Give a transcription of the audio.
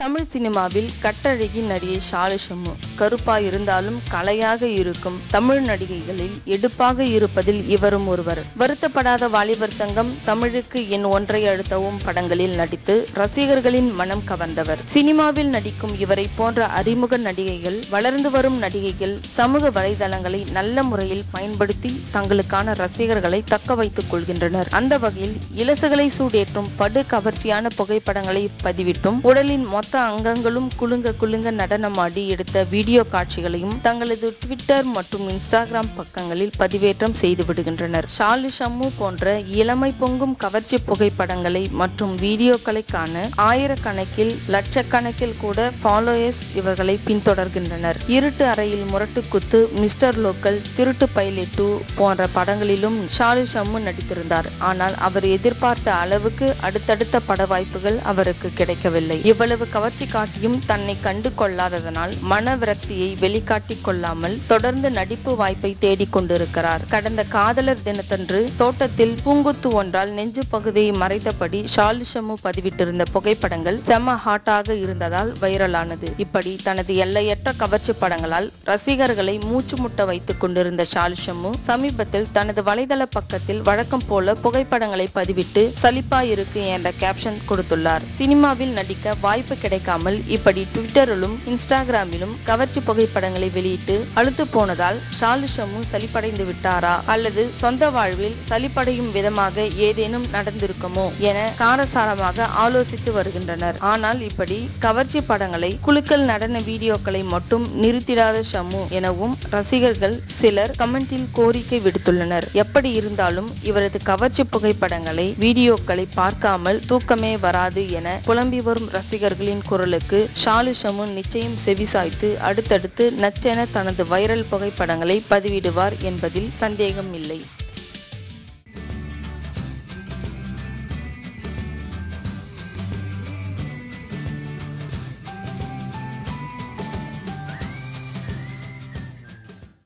தமிழ் சினிமாவில் கட்டழகி நடிகை ஷாலு ஷம்மு கருப்பாய் இருந்தாலும் கலையாக இருக்கும் தமிழ் நடிகைகளில் எடுப்பாக இருப்பதில் இவரும் ஒருவர் வருத்தப்படாத வாலிபர் சங்கம் தமிழுக்கு என் ஒன்றை அழுத்தவும் படங்களில் நடித்து ரசிகர்களின் மனம் கவர்ந்தவர் சினிமாவில் நடிக்கும் இவரை போன்ற அறிமுக நடிகைகள் வளர்ந்து வரும் நடிகைகள் சமூக வலைதளங்களை நல்ல முறையில் பயன்படுத்தி தங்களுக்கான ரசிகர்களை தக்க வைத்துக் கொள்கின்றனர் அந்த வகையில் இலசுகளை சூடேற்றும் படு கவர்ச்சியான புகைப்படங்களை பதிவிட்டும் உடலின் மொத்த அங்கங்களும் குலுங்க குலுங்க நடனமாடி எடுத்த வீடியோ காட்சிகளையும் தங்களது ட்விட்டர் மற்றும் இன்ஸ்டாகிராம் பக்கங்களில் பதிவேற்றம் செய்து விடுகின்றனர் ஷாலு ஷம்மு போன்ற இளமை பொங்கும் கவர்ச்சி புகைப்படங்களை மற்றும் வீடியோக்களை காண ஆயிரக்கணக்கில் லட்சக்கணக்கில் கூட ஃபாலோயர்ஸ் இவர்களை பின்தொடர்கின்றனர் இருட்டு Araiyil Murattu Kuthu mister local Thiruttu pilot two போன்ற படங்களிலும் ஷாலு ஷம்மு நடித்திருந்தார் ஆனால் அவர் எதிர்பார்த்த அளவுக்கு அடுத்தடுத்த பட வாய்ப்புகள் அவருக்கு கிடைக்கவில்லை இவ்வளவு கவர்ச்சி காட்டியும் தன்னை கண்டு கொள்ளாததனால் மன விரக்தியை வெளிக்காட்டிக் கொள்ளாமல் தொடர்ந்து நடிப்பு வாய்ப்பை தேடிக் கொண்டிருக்கிறார் கடந்த காதலர் தினத்தன்று தோட்டத்தில் பூங்குத்து ஒன்றால் நெஞ்சு பகுதியை மறைத்தபடி ஷாலு ஷம்மு பதிவிட்டிருந்த புகைப்படங்கள் செம ஹாட்டாக இருந்ததால் வைரலானது இப்படி தனது எல்லையற்ற கவர்ச்சி படங்களால் ரசிகர்களை மூச்சு முட்ட வைத்துக் கொண்டிருந்த ஷாலு ஷம்மு சமீபத்தில் தனது வலைதள பக்கத்தில் வழக்கம் போல புகைப்படங்களை பதிவிட்டு சலிப்பா இருக்கு என்ற கேப்ஷன் கொடுத்துள்ளார் சினிமாவில் நடிக்க வாய்ப்பு கிடைக்காமல் இப்படி ட்விட்டரிலும் இன்ஸ்டாகிராமிலும் கவர்ச்சி புகைப்படங்களை வெளியிட்டு அழுத்து போனதால் ஷாலு ஷம்மு சலிப்படைந்து விட்டாரா அல்லது சொந்த வாழ்வில் சலிப்படையும் விதமாக ஏதேனும் நடந்திருக்குமோ என காரசாரமாக ஆலோசித்து வருகின்றனர் ஆனால் இப்படி கவர்ச்சி படங்களை குலுக்கல் நடன வீடியோக்களை மட்டும் நிறுத்திடாத ஷம்மு எனவும் ரசிகர்கள் சிலர் கமெண்டில் கோரிக்கை விடுத்துள்ளனர் எப்படி இருந்தாலும் இவரது கவர்ச்சி புகைப்படங்களை வீடியோக்களை பார்க்காமல் தூக்கமே வராது என புலம்பி வரும் ரசிகர்களின் குரலுக்கு ஷாலு ஷமு நிச்சயம் செவிசாய்த்து அடுத்தடுத்து நச்சென தனது வைரல் புகைப்படங்களை பதிவிடுவார் என்பதில் சந்தேகம் இல்லை